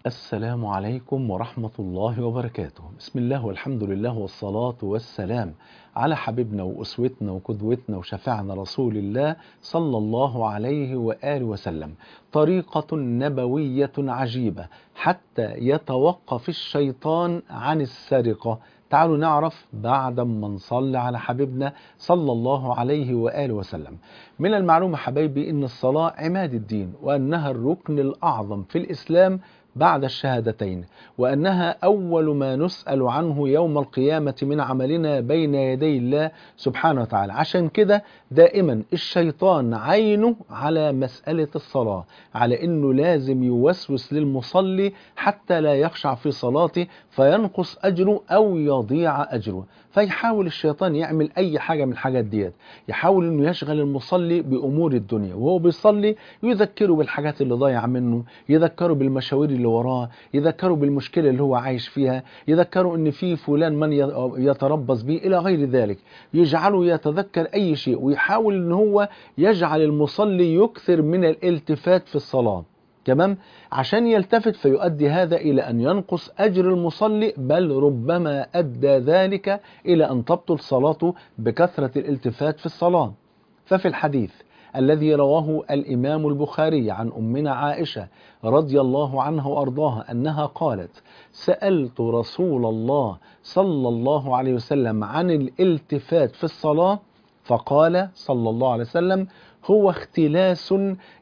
السلام عليكم ورحمة الله وبركاته بسم الله والحمد لله والصلاة والسلام على حبيبنا وأسوتنا وقدوتنا وشفعنا رسول الله صلى الله عليه وآله وسلم طريقة نبوية عجيبة حتى يتوقف الشيطان عن السرقة تعالوا نعرف بعد ما نصلي على حبيبنا صلى الله عليه وآله وسلم من المعلومة حبايبي أن الصلاة عماد الدين وأنها الركن الأعظم في الإسلام بعد الشهادتين وأنها أول ما نسأل عنه يوم القيامة من عملنا بين يدي الله سبحانه وتعالى عشان كده دائما الشيطان عينه على مسألة الصلاة على أنه لازم يوسوس للمصلي حتى لا يخشع في صلاته فينقص أجره أو يضيع أجره فيحاول الشيطان يعمل أي حاجة من الحاجات ديت يحاول أنه يشغل المصلي بأمور الدنيا وهو بيصلي يذكره بالحاجات اللي ضايع منه يذكره بالمشاوير اللي وراه يذكره بالمشكلة اللي هو عايش فيها يذكره ان في فلان من يتربص به الى غير ذلك يجعله يتذكر اي شيء ويحاول ان هو يجعل المصلي يكثر من الالتفات في الصلاة تمام عشان يلتفت فيؤدي هذا إلى أن ينقص أجر المصلي بل ربما أدى ذلك إلى أن تبطل صلاته بكثرة الالتفات في الصلاة ففي الحديث الذي رواه الإمام البخاري عن أمنا عائشة رضي الله عنها وأرضاها أنها قالت سألت رسول الله صلى الله عليه وسلم عن الالتفات في الصلاة فقال صلى الله عليه وسلم هو اختلاس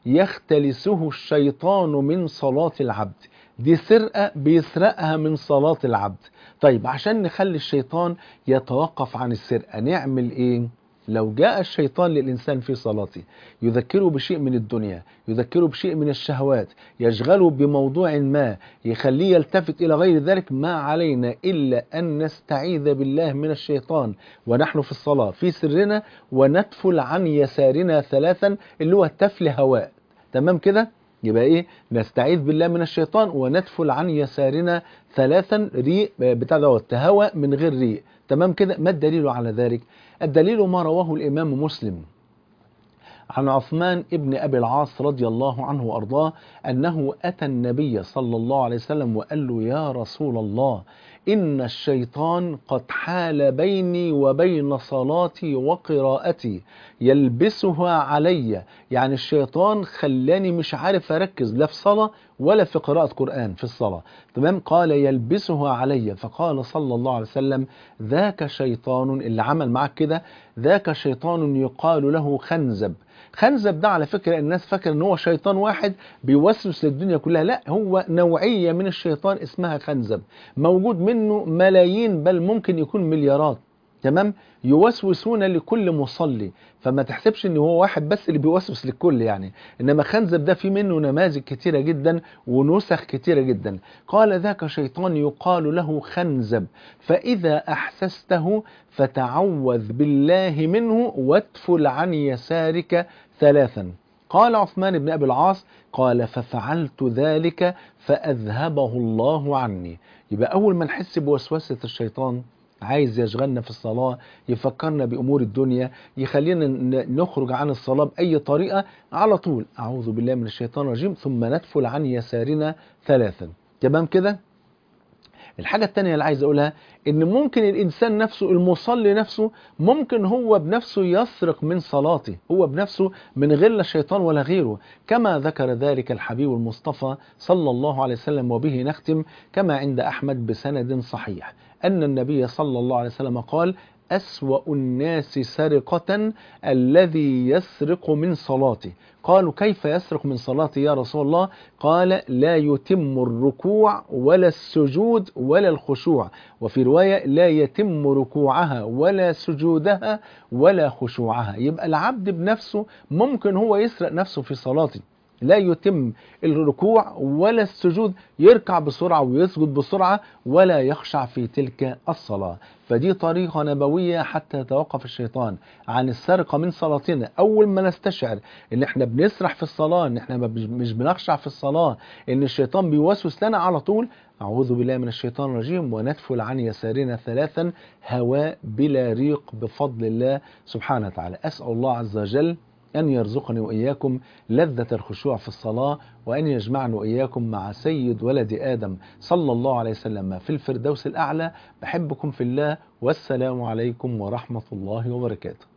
يختلسه الشيطان من صلاة العبد دي سرقة بيسرقها من صلاة العبد طيب عشان نخلي الشيطان يتوقف عن السرقة نعمل ايه لو جاء الشيطان للإنسان في صلاته يذكره بشيء من الدنيا يذكره بشيء من الشهوات يشغله بموضوع ما يخليه يلتفت إلى غير ذلك ما علينا إلا أن نستعيذ بالله من الشيطان ونحن في الصلاة في سرنا ونتفل عن يسارنا ثلاثا اللي هو تفل هواء تمام كده يبقى ايه نستعيذ بالله من الشيطان وندفل عن يسارنا ثلاثا ريق بتاع دوت هواء من غير ريق تمام كده ما الدليل على ذلك الدليل ما رواه الإمام مسلم عن عثمان ابن أبي العاص رضي الله عنه وأرضاه أنه أتى النبي صلى الله عليه وسلم وقال له يا رسول الله إن الشيطان قد حال بيني وبين صلاتي وقراءتي يلبسها علي يعني الشيطان خلاني مش عارف أركز لا في صلاة ولا في قراءة قرآن في الصلاة تمام قال يلبسها علي فقال صلى الله عليه وسلم ذاك شيطان اللي عمل معك كده ذاك شيطان يقال له خنزب خنزب ده على فكرة الناس فاكر ان هو شيطان واحد بيوسوس للدنيا كلها لا هو نوعية من الشيطان اسمها خنزب موجود منه ملايين بل ممكن يكون مليارات تمام يوسوسون لكل مصلي فما تحسبش ان هو واحد بس اللي بيوسوس للكل يعني انما خنزب ده في منه نماذج كتيرة جدا ونسخ كتيرة جدا قال ذاك شيطان يقال له خنزب فإذا أحسسته فتعوذ بالله منه وادفل عن يسارك ثلاثا قال عثمان بن أبي العاص قال ففعلت ذلك فأذهبه الله عني يبقى أول ما نحس بوسوسة الشيطان عايز يشغلنا في الصلاة يفكرنا بأمور الدنيا يخلينا نخرج عن الصلاة بأي طريقة على طول أعوذ بالله من الشيطان الرجيم ثم ندفل عن يسارنا ثلاثا تمام كده الحاجة التانية اللي عايز أقولها إن ممكن الإنسان نفسه المصلي نفسه ممكن هو بنفسه يسرق من صلاته هو بنفسه من غير لا الشيطان ولا غيره كما ذكر ذلك الحبيب المصطفى صلى الله عليه وسلم وبه نختم كما عند أحمد بسند صحيح أن النبي صلى الله عليه وسلم قال أسوأ الناس سرقة الذي يسرق من صلاته قالوا كيف يسرق من صلاته يا رسول الله قال لا يتم الركوع ولا السجود ولا الخشوع وفي رواية لا يتم ركوعها ولا سجودها ولا خشوعها يبقى العبد بنفسه ممكن هو يسرق نفسه في صلاته لا يتم الركوع ولا السجود يركع بسرعة ويسجد بسرعة ولا يخشع في تلك الصلاة فدي طريقة نبوية حتى يتوقف الشيطان عن السرقة من صلاتنا أول ما نستشعر إن إحنا بنسرح في الصلاة إن إحنا مش بنخشع في الصلاة إن الشيطان بيوسوس لنا على طول أعوذ بالله من الشيطان الرجيم وندفل عن يسارنا ثلاثا هواء بلا ريق بفضل الله سبحانه وتعالى أسأل الله عز وجل أن يرزقني وإياكم لذة الخشوع في الصلاة وأن يجمعني وإياكم مع سيد ولد آدم صلى الله عليه وسلم في الفردوس الأعلى بحبكم في الله والسلام عليكم ورحمة الله وبركاته